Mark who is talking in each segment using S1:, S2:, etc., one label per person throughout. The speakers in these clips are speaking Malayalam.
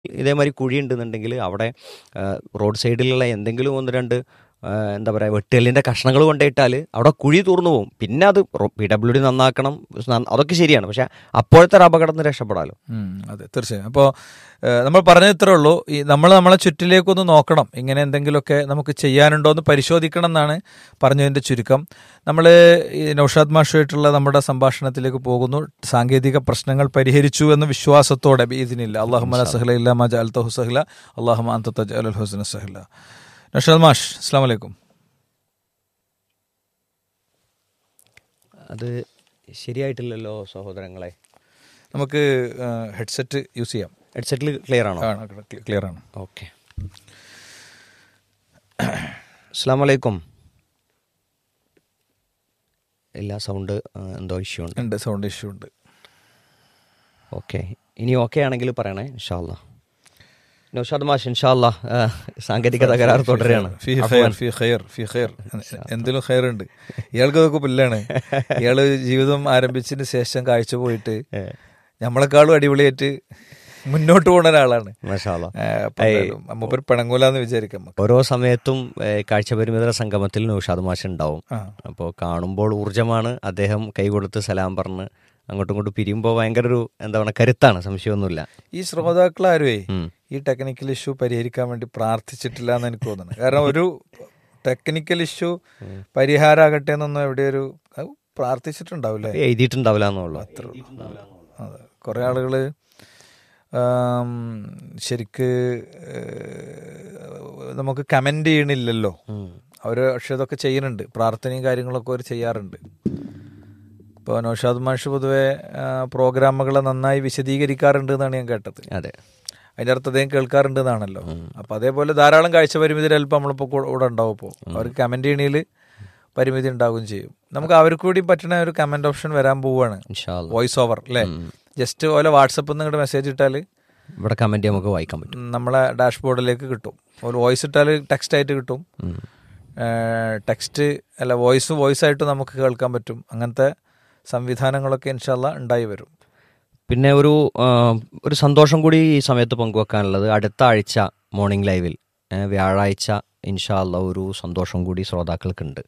S1: ഇതേമാതിരി കുഴി ഉണ്ടെന്നുണ്ടെങ്കിൽ അവിടെ ആ, റോഡ് സൈഡിലുള്ള എന്തെങ്കിലും ഒന്ന് രണ്ട് ആ, എന്താ പറയുക വെട്ടുകല്ലിൻ്റെ കഷ്ണങ്ങൾ കൊണ്ടിട്ടാൽ അവിടെ കുഴി തൂർന്നു പോകും പിന്നെ അത് പി ഡബ്ല്യു ഡി നന്നാക്കണം നന്ന- അതൊക്കെ ശരിയാണ് പക്ഷെ അപ്പോഴത്തെ ഒരു അപകടത്തിൽ നിന്ന് രക്ഷപ്പെടാമല്ലോ
S2: ഉം, അതെ തീർച്ചയായും അപ്പോൾ നമ്മൾ പറഞ്ഞത് ഇത്രേ ഉള്ളൂ ഈ നമ്മൾ നമ്മളെ ചുറ്റിലേക്കൊന്ന് നോക്കണം ഇങ്ങനെ എന്തെങ്കിലുമൊക്കെ നമുക്ക് ചെയ്യാനുണ്ടോ എന്ന് പരിശോധിക്കണം എന്നാണ് പറഞ്ഞതിൻ്റെ ചുരുക്കം നമ്മൾ ഈ നൌഷാദ് മാഷുമായിട്ടുള്ള നമ്മുടെ സംഭാഷണത്തിലേക്ക് പോകുന്നു സാങ്കേതിക പ്രശ്നങ്ങൾ പരിഹരിച്ചു എന്ന വിശ്വാസത്തോടെ ഇതിനില്ല അള്ളാഹുമല സഹല ഇല്ല മജ അൽത്തഹു സഹല അള്ളാഹുമ അന്ത തജ അൽ ഹുസന സഹല നൌഷാദ് മാഷ് അസ്സാം വലൈക്കും
S1: അത് ശരിയായിട്ടില്ലല്ലോ സഹോദരങ്ങളെ
S2: നമുക്ക് ഹെഡ്സെറ്റ് യൂസ് ചെയ്യാം
S1: ഹെഡ്സെറ്റിൽ ക്ലിയർ ആണോ
S2: ക്ലിയർ ആണ്
S1: ഓക്കെ അസ്സാം വലൈക്കും ഇല്ല സൗണ്ട് എന്തോ ഇഷ്യൂ ഉണ്ട്
S2: ഉണ്ട് സൗണ്ട് ഇഷ്യൂ ഉണ്ട്
S1: ഓക്കെ ഇനി ഓക്കെ ആണെങ്കിൽ പറയണേ ഇൻഷാല്ല നൗഷാദ് മാഷ് ഇൻഷാല്ല സാങ്കേതിക തകരാറ് തുടരുകയാണ്
S2: ഫി ഖൈർ ഫി ഖൈർ ഫി ഖൈർ എന്തിലും ഖൈർ ഉണ്ട് ഇയാൾക്ക് അതൊക്കെ പുല്ലാണ് ഇയാള് ജീവിതം ആരംഭിച്ചതിന് ശേഷം കാഴ്ച പോയിട്ട് നമ്മളെക്കാളും അടിപൊളിയായിട്ട് മുന്നോട്ട് പോകുന്ന ഒരാളാണ്
S1: മാഷാല്ല
S2: ഏഹ് അപ്പൊ എന്തായാലും മൂപ്പര് പിണങ്ങൂലെന്ന് വിചാരിക്കാം നമുക്ക്.
S1: ഓരോ സമയത്തും ഏഹ്, കാഴ്ചപരിമിതര സംഗമത്തിൽ നൗഷാദ് മാഷ് ഉണ്ടാവും
S2: ആ
S1: അപ്പോൾ കാണുമ്പോൾ ഊർജ്ജമാണ് അദ്ദേഹം കൈ കൊടുത്ത് സലാം പറഞ്ഞ് അങ്ങോട്ടും ഇങ്ങോട്ടും പിരിയുമ്പോൾ ഭയങ്കര ഒരു എന്താ പറയുക കരുത്താണ് സംശയമൊന്നുമില്ല
S2: ഈ ശ്രോതാക്കൾ ആരുവേ
S1: ഉം.
S2: ഈ ടെക്നിക്കൽ ഇഷ്യൂ പരിഹരിക്കാൻ വേണ്ടി പ്രാർത്ഥിച്ചിട്ടില്ല എന്ന് എനിക്ക് തോന്നുന്നു കാരണം ഒരു ടെക്നിക്കൽ ഇഷ്യൂ പരിഹാരമാകട്ടെ എന്നൊന്നും എവിടെ ഒരു അത് പ്രാർത്ഥിച്ചിട്ടുണ്ടാവില്ലേ
S1: എഴുതിയിട്ടുണ്ടാവില്ല എന്നുള്ളൂ
S2: അതെ കുറേ ആളുകൾ ശരിക്ക് ഏഹ്, നമുക്ക് കമൻ്റ് ചെയ്യണില്ലല്ലോ അവർ പക്ഷെ ഇതൊക്കെ ചെയ്യുന്നുണ്ട് പ്രാർത്ഥനയും കാര്യങ്ങളൊക്കെ അവർ ചെയ്യാറുണ്ട് ഇപ്പോൾ നൗഷാദ് മാഷ് പൊതുവെ പ്രോഗ്രാമുകളെ നന്നായി വിശദീകരിക്കാറുണ്ട് എന്നാണ് ഞാൻ കേട്ടത്
S1: അതെ
S2: അതിൻ്റെ അർത്ഥം അദ്ദേഹം കേൾക്കാറുണ്ട് എന്നാണല്ലോ അപ്പം അതേപോലെ ധാരാളം കാഴ്ച പരിമിതി അല്പം നമ്മളിപ്പോൾ കൂടെ ഉണ്ടാവും ഇപ്പോൾ അവർക്ക് കമൻ്റ് ചെയ്യണയിൽ പരിമിതി ഉണ്ടാവുകയും ചെയ്യും നമുക്ക് അവർക്ക് കൂടി പറ്റുന്ന ഒരു കമൻ്റ് ഓപ്ഷൻ വരാൻ പോവുകയാണ്
S1: ഇൻഷാല്ല
S2: വോയിസ് ഓവർ അല്ലേ ജസ്റ്റ് ഓലെ വാട്സപ്പിൽ നിന്ന് ഇങ്ങോട്ട് മെസ്സേജ് ഇട്ടാൽ
S1: ഇവിടെ കമന്റ് നമുക്ക് വായിക്കാൻ പറ്റും
S2: നമ്മളെ ഡാഷ്ബോർഡിലേക്ക് കിട്ടും ഒരു വോയിസ് ഇട്ടാൽ ടെക്സ്റ്റ് ആയിട്ട് കിട്ടും
S1: ഉം.
S2: ടെക്സ്റ്റ് അല്ല വോയിസ് വോയിസ് ആയിട്ട് നമുക്ക് കേൾക്കാൻ പറ്റും അങ്ങനത്തെ സംവിധാനങ്ങളൊക്കെ ഇൻഷാല്ല ഉണ്ടായി വരും
S1: പിന്നെ ഒരു ആ, ഒരു സന്തോഷം കൂടി ഈ സമയത്ത് പങ്കുവെക്കാനുള്ളത് അടുത്ത ആഴ്ച മോർണിംഗ് ലൈവിൽ ഏ, വ്യാഴാഴ്ച ഇൻഷാല്ല ഒരു സന്തോഷം കൂടി ശ്രോതാക്കൾക്കുണ്ട്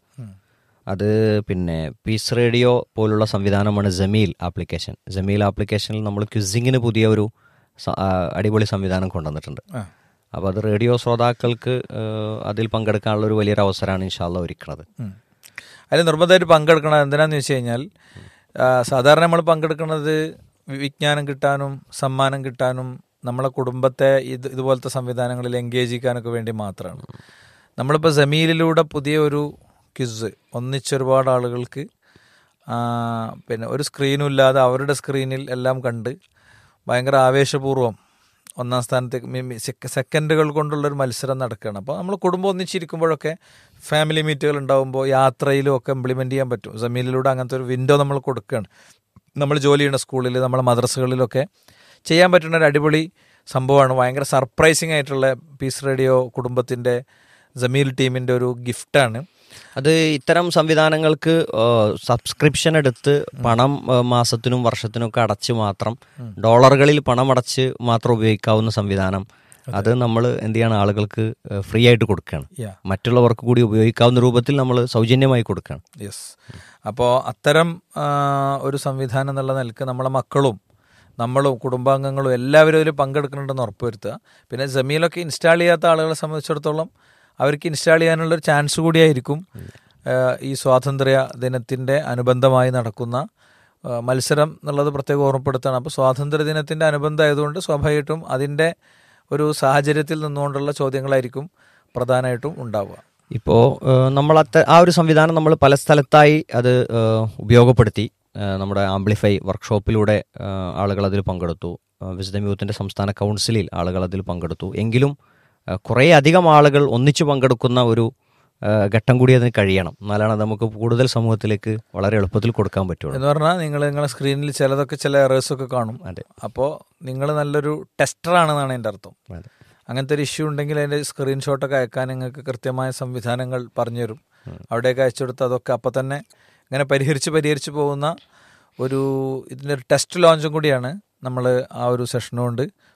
S1: അത് പിന്നെ പീസ് റേഡിയോ പോലുള്ള സംവിധാനമാണ് ജമീൽ ആപ്ലിക്കേഷൻ ജമീൽ ആപ്ലിക്കേഷനിൽ നമ്മൾ ക്വിസിങ്ങിന് പുതിയ ഒരു സ- ആ, അടിപൊളി സംവിധാനം കൊണ്ടുവന്നിട്ടുണ്ട്
S2: ആ.
S1: അപ്പോൾ അത് റേഡിയോ ശ്രോതാക്കൾക്ക് ഏ, അതിൽ പങ്കെടുക്കാനുള്ള ഒരു വലിയൊരു അവസരമാണ് ഇൻഷാല്ല ഒരുക്കുന്നത്
S2: ഉം. അതിൽ നിർബന്ധമായിട്ട് പങ്കെടുക്കണം എന്തിനാന്ന് വെച്ച് കഴിഞ്ഞാൽ ആ, സാധാരണ നമ്മൾ പങ്കെടുക്കുന്നത് വി- വിജ്ഞാനം കിട്ടാനും സമ്മാനം കിട്ടാനും നമ്മളെ കുടുംബത്തെ ഇത് ഇതുപോലത്തെ സംവിധാനങ്ങളിൽ എൻഗേജ് ചെയ്യാനൊക്കെ വേണ്ടി മാത്രമാണ് നമ്മളിപ്പോൾ ജമീലിലൂടെ പുതിയ ഒരു ക്വിസ് ഒന്നിച്ചൊരുപാട് ആളുകൾക്ക് ആ, പിന്നെ ഒരു സ്ക്രീനും ഇല്ലാതെ അവരുടെ സ്ക്രീനിൽ എല്ലാം കണ്ട് ഭയങ്കര ആവേശപൂർവ്വം ഒന്നാം സ്ഥാനത്തേക്ക് മി- മി- സെക്ക- സെക്കൻഡുകൾ കൊണ്ടുള്ളൊരു മത്സരം നടക്കുകയാണ് അപ്പോൾ നമ്മൾ കുടുംബം ഒന്നിച്ചിരിക്കുമ്പോഴൊക്കെ ഫാമിലി മീറ്റുകൾ ഉണ്ടാകുമ്പോൾ യാത്രയിലും ഒക്കെ ഇംപ്ലിമെൻറ്റ് ചെയ്യാൻ പറ്റും ജമീലിലൂടെ അങ്ങനത്തെ ഒരു വിൻഡോ നമ്മൾ കൊടുക്കുകയാണ് നമ്മൾ ജോലി ചെയ്യുന്ന സ്കൂളിൽ നമ്മളെ മദ്രസകളിലൊക്കെ ചെയ്യാൻ പറ്റുന്ന ഒരു അടിപൊളി സംഭവമാണ് ഭയങ്കര സർപ്രൈസിങ് ആയിട്ടുള്ള പീസ് റേഡിയോ കുടുംബത്തിൻ്റെ ജമീൽ ടീമിൻ്റെ ഒരു ഗിഫ്റ്റാണ്
S1: അത് ഇത്തരം സംവിധാനങ്ങൾക്ക് സബ്സ്ക്രിപ്ഷൻ എടുത്ത് പണം ആ, മാസത്തിനും വർഷത്തിനും ഒക്കെ അടച്ച് മാത്രം ഡോളറുകളിൽ പണം അടച്ച് മാത്രം ഉപയോഗിക്കാവുന്ന സംവിധാനം അത് നമ്മൾ എന്ത് ചെയ്യണം ആളുകൾക്ക് ഫ്രീ ആയിട്ട് കൊടുക്കുകയാണ്
S2: Yeah.
S1: മറ്റുള്ളവർക്ക് കൂടി ഉപയോഗിക്കാവുന്ന രൂപത്തിൽ നമ്മൾ സൗജന്യമായി കൊടുക്കുകയാണ്
S2: യെസ് അപ്പോൾ അത്തരം ആ, ഒരു സംവിധാനം എന്നുള്ള നിലക്ക് നമ്മളെ മക്കളും നമ്മളും കുടുംബാംഗങ്ങളും എല്ലാവരും ഇതിൽ പങ്കെടുക്കുന്നുണ്ടെന്ന് ഉറപ്പുവരുത്തുക പിന്നെ ജമീലൊക്കെ ഇൻസ്റ്റാൾ ചെയ്യാത്ത ആളുകളെ സംബന്ധിച്ചിടത്തോളം അവർക്ക് ഇൻസ്റ്റാൾ ചെയ്യാനുള്ള ഒരു ചാൻസ് കൂടിയായിരിക്കും ആ, ഈ സ്വാതന്ത്ര്യ ദിനത്തിൻ്റെ അനുബന്ധമായി നടക്കുന്ന ആ, മത്സരം എന്നുള്ളത് പ്രത്യേകം ഓർമ്മപ്പെടുത്താണ് അപ്പോൾ സ്വാതന്ത്ര്യ ദിനത്തിൻ്റെ അനുബന്ധമായതുകൊണ്ട് സ്വാഭാവികമായിട്ടും അതിൻ്റെ ഒരു സാഹചര്യത്തിൽ നിന്നുകൊണ്ടുള്ള ചോദ്യങ്ങളായിരിക്കും പ്രധാനമായിട്ടും ഉണ്ടാവുക
S1: ഇപ്പോൾ നമ്മൾ അത്ത ആ ഒരു സംവിധാനം നമ്മൾ പല സ്ഥലത്തായി അത് ഏഹ്, ഉപയോഗപ്പെടുത്തി ഏഹ്, നമ്മുടെ ആംപ്ലിഫൈ വർക്ക്ഷോപ്പിലൂടെ ഏഹ്, ആളുകൾ അതിൽ പങ്കെടുത്തു ഏഹ്, വിശുദ്ധ യൂത്തിൻ്റെ സംസ്ഥാന കൗൺസിലിൽ ആളുകൾ അതിൽ പങ്കെടുത്തു എങ്കിലും ഏഹ്, കുറേ അധികം ആളുകൾ ഒന്നിച്ചു പങ്കെടുക്കുന്ന ഒരു ഏഹ്, ഘട്ടം കൂടി അതിന് കഴിയണം എന്നാലാണ് അത് നമുക്ക് കൂടുതൽ സമൂഹത്തിലേക്ക് വളരെ എളുപ്പത്തിൽ കൊടുക്കാൻ പറ്റുള്ളൂ
S2: എന്ന് പറഞ്ഞാൽ നിങ്ങൾ നിങ്ങളെ സ്ക്രീനിൽ ചിലതൊക്കെ ചില എറേഴ്സ് ഒക്കെ കാണും
S1: അതെ.
S2: അപ്പോൾ നിങ്ങൾ നല്ലൊരു ടെസ്റ്ററാണെന്നാണ് എൻ്റെ അർത്ഥം
S1: അതെ.
S2: അങ്ങനത്തെ ഒരു ഇഷ്യൂ ഉണ്ടെങ്കിൽ അതിൻ്റെ സ്ക്രീൻഷോട്ടൊക്കെ അയക്കാൻ നിങ്ങൾക്ക് കൃത്യമായ സംവിധാനങ്ങൾ പറഞ്ഞുതരും അവിടെയൊക്കെ അയച്ചു കൊടുത്ത് അതൊക്കെ അപ്പം തന്നെ ഇങ്ങനെ പരിഹരിച്ച് പരിഹരിച്ച് പോകുന്ന ഒരു ഇതിൻ്റെ ഒരു ടെസ്റ്റ് ലോഞ്ചും കൂടിയാണ് നമ്മൾ ആ ഒരു സെഷൻ കൊണ്ട്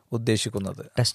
S2: ഉദ്ദേശിക്കുന്നത്